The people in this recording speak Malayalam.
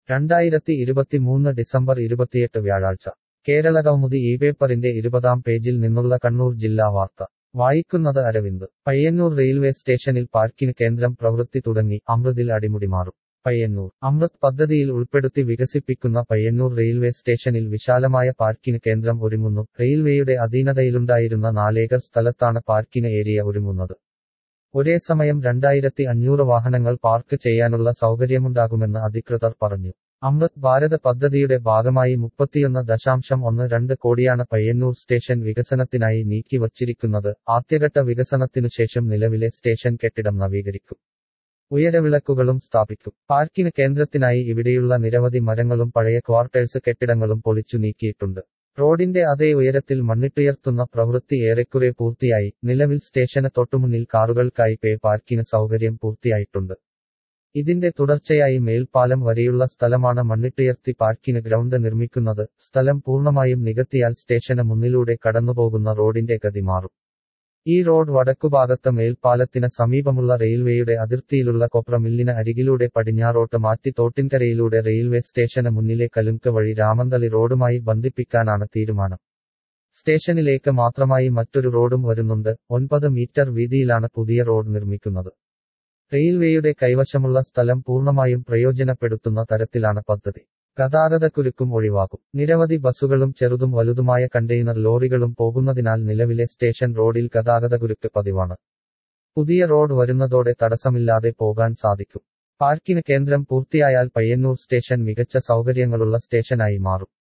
രണ്ടായിരത്തി ഇരുപത്തിമൂന്ന് ഡിസംബർ ഇരുപത്തിയെട്ട് വ്യാഴാഴ്ച കേരളകൗമുദി ഈ പേപ്പറിന്റെ ഇരുപതാം പേജിൽ നിന്നുള്ള കണ്ണൂർ ജില്ലാ വാർത്ത വായിക്കുന്നത് അരവിന്ദ് പയ്യന്നൂർ റെയിൽവേ സ്റ്റേഷനിൽ പാർക്കിന് കേന്ദ്രം പ്രവൃത്തി തുടങ്ങി അമൃതിൽ അടിമുടി മാറും പയ്യന്നൂർ അമൃത് പദ്ധതിയിൽ ഉൾപ്പെടുത്തി വികസിപ്പിക്കുന്ന പയ്യന്നൂർ റെയിൽവേ സ്റ്റേഷനിൽ വിശാലമായ പാർക്കിന് കേന്ദ്രം ഒരുങ്ങുന്നു റെയിൽവേയുടെ അധീനതയിലുണ്ടായിരുന്ന നാലേക്കർ സ്ഥലത്താണ് പാർക്കിന് ഏരിയ ഒരുങ്ങുന്നത് ഒരേ സമയം രണ്ടായിരത്തി അഞ്ഞൂറ് വാഹനങ്ങൾ പാർക്ക് ചെയ്യാനുള്ള സൗകര്യമുണ്ടാകുമെന്ന് അധികൃതർ പറഞ്ഞു അമൃത് ഭാരത് പദ്ധതിയുടെ ഭാഗമായി മുപ്പത്തിയൊന്ന് ദശാംശം ഒന്ന് രണ്ട് കോടിയാണ് പയ്യന്നൂർ സ്റ്റേഷൻ വികസനത്തിനായി നീക്കിവച്ചിരിക്കുന്നത് ആദ്യഘട്ട വികസനത്തിനു ശേഷം നിലവിലെ സ്റ്റേഷൻ കെട്ടിടം നവീകരിക്കും ഉയരവിളക്കുകളും സ്ഥാപിക്കും പാർക്കിന് കേന്ദ്രത്തിനായി ഇവിടെയുള്ള നിരവധി മരങ്ങളും പഴയ ക്വാർട്ടേഴ്സ് കെട്ടിടങ്ങളും പൊളിച്ചു നീക്കിയിട്ടുണ്ട് റോഡിന്റെ അതേ ഉയരത്തിൽ മണ്ണിട്ടുയർത്തുന്ന പ്രവൃത്തി ഏറെക്കുറെ പൂർത്തിയായി നിലവിൽ സ്റ്റേഷന് തൊട്ടുമുന്നിൽ കാറുകൾക്കായി പേ പാർക്കിന് സൗകര്യം പൂർത്തിയായിട്ടുണ്ട് ഇതിന്റെ തുടർച്ചയായി മേൽപ്പാലം വരെയുള്ള സ്ഥലമാണ് മണ്ണിട്ടുയർത്തി പാർക്കിന് ഗ്രൗണ്ട് നിർമ്മിക്കുന്നത് സ്ഥലം പൂർണ്ണമായും നികത്തിയാൽ സ്റ്റേഷന് മുന്നിലൂടെ കടന്നുപോകുന്ന റോഡിന്റെ ഗതി മാറും ഈ റോഡ് വടക്കുഭാഗത്ത് മേൽപ്പാലത്തിന് സമീപമുള്ള റെയിൽവേയുടെ അതിർത്തിയിലുള്ള കൊപ്ര മില്ലിന് അരികിലൂടെ പടിഞ്ഞാറോട്ട് മാറ്റി തോട്ടിൻകരയിലൂടെ റെയിൽവേ സ്റ്റേഷന് മുന്നിലെ കലുങ്ക് വഴി രാമന്തളി റോഡുമായി ബന്ധിപ്പിക്കാനാണ് തീരുമാനം സ്റ്റേഷനിലേക്ക് മാത്രമായി മറ്റൊരു റോഡും വരുന്നുണ്ട് ഒൻപത് മീറ്റർ വീതിയിലാണ് പുതിയ റോഡ് നിർമ്മിക്കുന്നത് റെയിൽവേയുടെ കൈവശമുള്ള സ്ഥലം പൂർണ്ണമായും പ്രയോജനപ്പെടുത്തുന്ന തരത്തിലാണ് പദ്ധതി ഗതാഗതക്കുരുക്കും ഒഴിവാക്കും നിരവധി ബസ്സുകളും ചെറുതും വലുതുമായ കണ്ടെയ്നർ ലോറികളും പോകുന്നതിനാൽ നിലവിലെ സ്റ്റേഷൻ റോഡിൽ ഗതാഗതക്കുരുക്ക് പതിവാണ് പുതിയ റോഡ് വരുന്നതോടെ തടസ്സമില്ലാതെ പോകാൻ സാധിക്കും പാർക്കിന് കേന്ദ്രം പൂർത്തിയായാൽ പയ്യന്നൂർ സ്റ്റേഷൻ മികച്ച സൗകര്യങ്ങളുള്ള സ്റ്റേഷനായി മാറും